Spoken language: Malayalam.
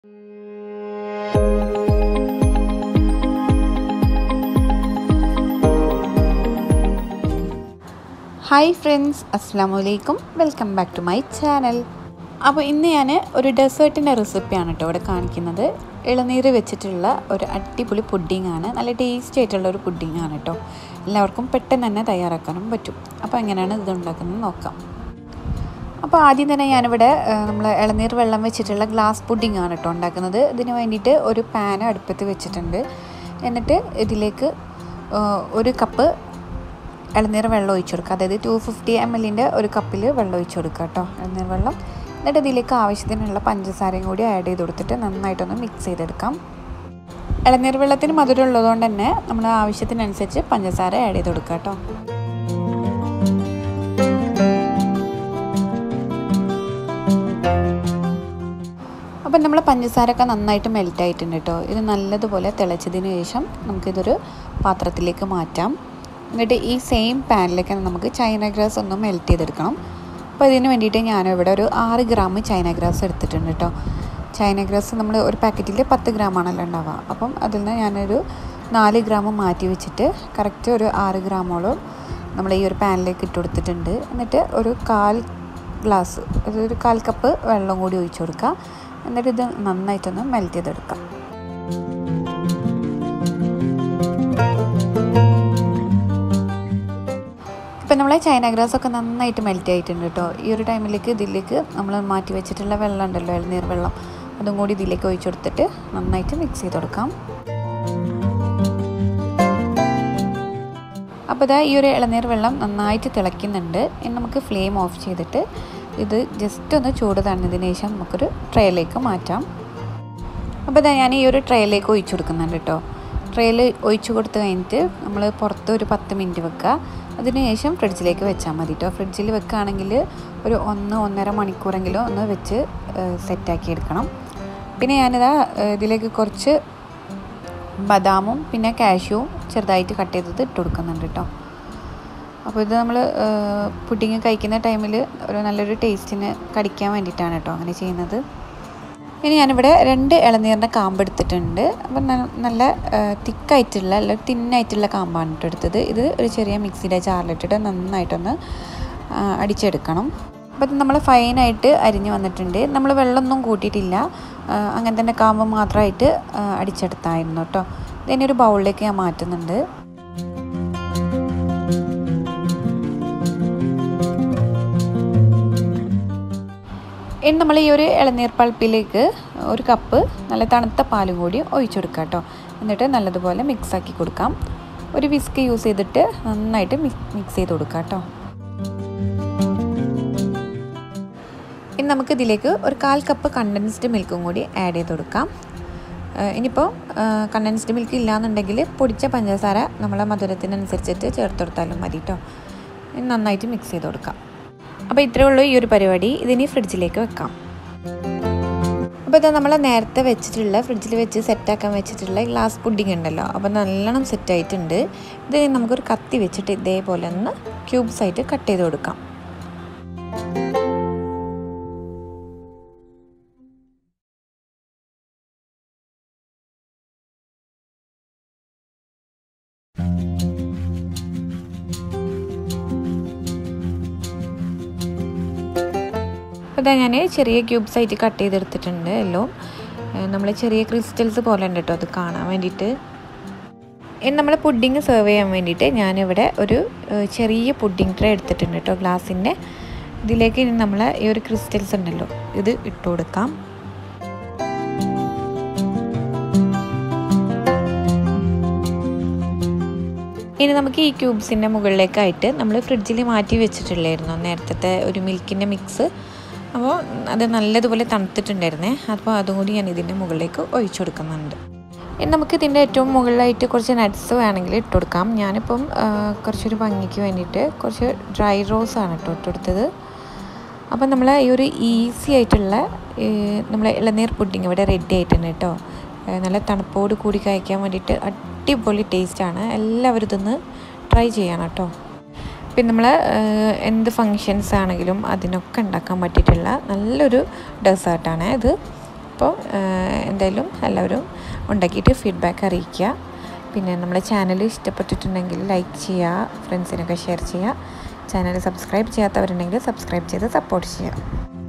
ഹായ് ഫ്രണ്ട്സ് അസ്സാം വലൈക്കും welcome back to my channel അപ്പോൾ ഇന്ന് ഞാൻ ഒരു ഡെസേർട്ടിൻ്റെ റെസിപ്പിയാണ് കേട്ടോ ഇവിടെ കാണിക്കുന്നത് ഇളനീര് വെച്ചിട്ടുള്ള ഒരു അടിപൊളി പുഡിംഗ് ആണ് നല്ല ടേസ്റ്റി ആയിട്ടുള്ള ഒരു പുഡിംഗ് ആണ് കേട്ടോ എല്ലാവർക്കും പെട്ടെന്ന് തന്നെ തയ്യാറാക്കാനും പറ്റും അപ്പോൾ എങ്ങനെയാണ് ഇത് ഉണ്ടാക്കുന്നത് നോക്കാം അപ്പോൾ ആദ്യം തന്നെ ഞാനിവിടെ നമ്മൾ ഇളനീർ വെള്ളം വെച്ചിട്ടുള്ള ഗ്ലാസ് പുഡിംഗ് ആണ് കേട്ടോ ഉണ്ടാക്കുന്നത് ഇതിന് വേണ്ടിയിട്ട് ഒരു പാൻ അടുപ്പത്ത് വെച്ചിട്ടുണ്ട് എന്നിട്ട് ഇതിലേക്ക് ഒരു കപ്പ് ഇളനീർ വെള്ളം ഒഴിച്ചു കൊടുക്കുക അതായത് ടു ഫിഫ്റ്റി എം എല്ലിൻ്റെ ഒരു കപ്പിൽ വെള്ളം ഒഴിച്ചു കൊടുക്കുക കേട്ടോ ഇളനീർ വെള്ളം എന്നിട്ട് ഇതിലേക്ക് ആവശ്യത്തിനുള്ള പഞ്ചസാരയും കൂടി ആഡ് ചെയ്ത് കൊടുത്തിട്ട് നന്നായിട്ടൊന്ന് മിക്സ് ചെയ്തെടുക്കാം ഇളനീർ വെള്ളത്തിന് മധുരം ഉള്ളതുകൊണ്ട് തന്നെ നമ്മൾ ആവശ്യത്തിനനുസരിച്ച് പഞ്ചസാര ആഡ് ചെയ്ത് കൊടുക്കുക കേട്ടോ അപ്പം നമ്മൾ പഞ്ചസാരയൊക്കെ നന്നായിട്ട് മെൽറ്റ് ആയിട്ടുണ്ട് കേട്ടോ ഇത് നല്ലതുപോലെ തിളച്ചതിന് ശേഷം നമുക്കിതൊരു പാത്രത്തിലേക്ക് മാറ്റാം എന്നിട്ട് ഈ സെയിം പാനിലേക്ക് നമുക്ക് ചൈന ഗ്രാസ് ഒന്ന് മെൽറ്റ് ചെയ്തെടുക്കണം അപ്പോൾ ഇതിന് വേണ്ടിയിട്ട് ഞാനിവിടെ ഒരു ആറ് ഗ്രാം ചൈന ഗ്രാസ് എടുത്തിട്ടുണ്ട് കേട്ടോ ചൈന ഗ്രാസ് നമ്മൾ ഒരു പാക്കറ്റിൽ പത്ത് ഗ്രാം ആണല്ലോ ഉണ്ടാവുക അപ്പം അതിൽ നിന്ന് ഞാനൊരു നാല് ഗ്രാം മാറ്റി വെച്ചിട്ട് കറക്റ്റ് ഒരു ആറ് ഗ്രാമോളം നമ്മൾ ഈ ഒരു പാനിലേക്ക് ഇട്ട് കൊടുത്തിട്ടുണ്ട് എന്നിട്ട് ഒരു കാൽ ഗ്ലാസ് അതൊരു കാൽ കപ്പ് വെള്ളം കൂടി ഒഴിച്ചു കൊടുക്കുക എന്നിട്ട് ഇത് നന്നായിട്ടൊന്ന് മെൽറ്റ് ചെയ്തെടുക്കാം ഇപ്പം നമ്മളെ ചൈന ഗ്രാസ് ഒക്കെ നന്നായിട്ട് മെൽറ്റ് ആയിട്ടുണ്ട് കേട്ടോ ഈ ഒരു ടൈമിലേക്ക് ഇതിലേക്ക് നമ്മൾ മാറ്റി വെച്ചിട്ടുള്ള വെള്ളം ഉണ്ടല്ലോ ഇളനീർ വെള്ളം അതും കൂടി ഇതിലേക്ക് ഒഴിച്ചു കൊടുത്തിട്ട് നന്നായിട്ട് മിക്സ് ചെയ്ത് കൊടുക്കാം അപ്പോൾ ഇതാ ഈ ഒരു ഇളനീർ വെള്ളം നന്നായിട്ട് തിളയ്ക്കുന്നുണ്ട് ഇനി നമുക്ക് ഫ്ലെയിം ഓഫ് ചെയ്തിട്ട് ഇത് ജസ്റ്റ് ഒന്ന് ചൂട് തന്നതിന് ശേഷം നമുക്കൊരു ട്രേയിലേക്ക് മാറ്റാം അപ്പോൾ ഇതാ ഞാൻ ഈ ഒരു ട്രേയിലേക്ക് ഒഴിച്ചു കൊടുക്കുന്നുണ്ട് കേട്ടോ ട്രേയിൽ ഒഴിച്ചു കൊടുത്ത് കഴിഞ്ഞിട്ട് നമ്മൾ പുറത്ത് ഒരു പത്ത് മിനിറ്റ് വെക്കുക അതിനുശേഷം ഫ്രിഡ്ജിലേക്ക് വെച്ചാൽ മതി കേട്ടോ ഫ്രിഡ്ജിൽ വെക്കുകയാണെങ്കിൽ ഒരു ഒന്ന് ഒന്നര മണിക്കൂറെങ്കിലും ഒന്ന് വെച്ച് സെറ്റാക്കി എടുക്കണം പിന്നെ ഞാനിതാ ഇതിലേക്ക് കുറച്ച് ബദാമും പിന്നെ കാഷ്യൂവും ചെറുതായിട്ട് കട്ട് ചെയ്തത് ഇട്ട് കൊടുക്കുന്നുണ്ട് കേട്ടോ അപ്പോൾ ഇത് നമ്മൾ പുഡിങ് കഴിക്കുന്ന ടൈമിൽ ഒരു നല്ലൊരു ടേസ്റ്റിന് കടിക്കാൻ വേണ്ടിയിട്ടാണ് കേട്ടോ അങ്ങനെ ചെയ്യുന്നത് ഇനി ഞാനിവിടെ രണ്ട് ഇളനീറിൻ്റെ കാമ്പ് എടുത്തിട്ടുണ്ട് അപ്പം നല്ല തിക്കായിട്ടുള്ള അല്ല തിന്നായിട്ടുള്ള കാമ്പാണ് കേട്ടോ എടുത്തത് ഇത് ഒരു ചെറിയ മിക്സിയുടെ ജാറിലിട്ടിട്ട് നന്നായിട്ടൊന്ന് അടിച്ചെടുക്കണം അപ്പോൾ ഇത് നമ്മൾ ഫൈനായിട്ട് അരിഞ്ഞ് വന്നിട്ടുണ്ട് നമ്മൾ വെള്ളമൊന്നും കൂട്ടിയിട്ടില്ല അങ്ങനെ തന്നെ കാമ്പ് മാത്രമായിട്ട് അടിച്ചെടുത്തായിരുന്നു കേട്ടോ ഇതിനെ ഒരു ബൗളിലേക്ക് ഞാൻ മാറ്റുന്നുണ്ട് ഇനി നമ്മൾ ഈ ഒരു ഇളനീർ പൾപ്പിലേക്ക് ഒരു കപ്പ് നല്ല തണുത്ത പാലും കൂടി ഒഴിച്ചു കൊടുക്കുക കേട്ടോ എന്നിട്ട് നല്ലതുപോലെ മിക്സ് ആക്കി കൊടുക്കാം ഒരു വിസ്ക് യൂസ് ചെയ്തിട്ട് നന്നായിട്ട് മിക്സ് ചെയ്ത് കൊടുക്കുക കേട്ടോ ഇനി നമുക്ക് ഇതിലേക്ക് ഒരു കാൽ കപ്പ് കണ്ടൻസ്ഡ് മിൽക്കും കൂടി ആഡ് ചെയ്ത് കൊടുക്കാം ഇനിയിപ്പോൾ കണ്ടൻസ്ഡ് മിൽക്ക് ഇല്ലയെന്നുണ്ടെങ്കിൽ പൊടിച്ച പഞ്ചസാര നമ്മളെ മധുരത്തിനനുസരിച്ചിട്ട് ചേർത്ത് കൊടുത്താലും മതി കേട്ടോ ഇനി നന്നായിട്ട് മിക്സ് ചെയ്ത് കൊടുക്കാം അപ്പോൾ ഇത്രയേ ഉള്ളൂ ഈ ഒരു പരിപാടി ഇതിനി ഫ്രിഡ്ജിലേക്ക് വെക്കാം അപ്പോൾ ഇത് നമ്മൾ നേരത്തെ വെച്ചിട്ടുള്ള ഫ്രിഡ്ജിൽ വെച്ച് സെറ്റാക്കാൻ വെച്ചിട്ടുള്ള ഗ്ലാസ് പുഡിംഗ് ഉണ്ടല്ലോ അപ്പോൾ നല്ലോണം സെറ്റായിട്ടുണ്ട് ഇത് നമുക്കൊരു കത്തി വെച്ചിട്ട് ഇതേപോലെ ഒന്ന് ക്യൂബ്സ് ആയിട്ട് കട്ട് ചെയ്ത് കൊടുക്കാം അപ്പോൾ ഇതാ ഞാൻ ചെറിയ ക്യൂബ്സ് ആയിട്ട് കട്ട് ചെയ്തെടുത്തിട്ടുണ്ട് എല്ലാം നമ്മൾ ചെറിയ ക്രിസ്റ്റൽസ് പോലെ ഉണ്ട് കേട്ടോ അത് കാണാൻ വേണ്ടിയിട്ട് ഇനി നമ്മൾ പുഡിങ് സെർവ് ചെയ്യാൻ വേണ്ടിയിട്ട് ഞാനിവിടെ ഒരു ചെറിയ പുഡിങ് ട്രേ എടുത്തിട്ടുണ്ട് കേട്ടോ ഗ്ലാസിൻ്റെ ഇതിലേക്ക് ഇനി നമ്മൾ ഈ ഒരു ക്രിസ്റ്റൽസ് ഉണ്ടല്ലോ ഇത് ഇട്ട് കൊടുക്കാം ഇനി നമുക്ക് ഈ ക്യൂബ്സിൻ്റെ മുകളിലേക്കായിട്ട് നമ്മൾ ഫ്രിഡ്ജിൽ മാറ്റി വെച്ചിട്ടില്ലായിരുന്നു നേരത്തെ ഒരു മിൽക്കിൻ്റെ മിക്സ് അപ്പോൾ അത് നല്ലതുപോലെ തണുത്തിട്ടുണ്ടായിരുന്നേ അപ്പോൾ അതും കൂടി ഞാൻ ഇതിൻ്റെ മുകളിലേക്ക് ഒഴിച്ചു കൊടുക്കുന്നുണ്ട് ഇനി നമുക്ക് ഇതിൻ്റെ ഏറ്റവും മുകളിലായിട്ട് കുറച്ച് നട്ട്സ് വേണമെങ്കിൽ ഇട്ട് കൊടുക്കാം ഞാനിപ്പം കുറച്ചൊരു ഭംഗിക്ക് വേണ്ടിയിട്ട് കുറച്ച് ഡ്രൈ റോസ് ആണ് കേട്ടോ ഇട്ടെടുത്തത് അപ്പം നമ്മൾ ഈ ഒരു ഈസി ആയിട്ടുള്ള നമ്മളെ ഇളനീർ പുഡിങ് ഇവിടെ റെഡി ആയിട്ടുണ്ട് കേട്ടോ നല്ല തണുപ്പോട് കൂടി കഴിക്കാൻ വേണ്ടിയിട്ട് അടിപൊളി ടേസ്റ്റാണ് എല്ലാവരും ഇതൊന്ന് ട്രൈ ചെയ്യണം കേട്ടോ പിന്നെ നമ്മൾ എന്ത് ഫങ്ഷൻസ് ആണെങ്കിലും അതിനൊക്കെ ഉണ്ടാക്കാൻ പറ്റിയിട്ടുള്ള നല്ലൊരു ഡെസേർട്ടാണ് ഇത് അപ്പോൾ എന്തായാലും എല്ലാവരും ഉണ്ടാക്കിയിട്ട് ഫീഡ്ബാക്ക് അറിയിക്കുക പിന്നെ നമ്മുടെ ചാനൽ ഇഷ്ടപ്പെട്ടിട്ടുണ്ടെങ്കിൽ ലൈക്ക് ചെയ്യുക ഫ്രണ്ട്സിനൊക്കെ ഷെയർ ചെയ്യുക ചാനൽ സബ്സ്ക്രൈബ് ചെയ്യാത്തവരുണ്ടെങ്കിൽ സബ്സ്ക്രൈബ് ചെയ്ത് സപ്പോർട്ട് ചെയ്യുക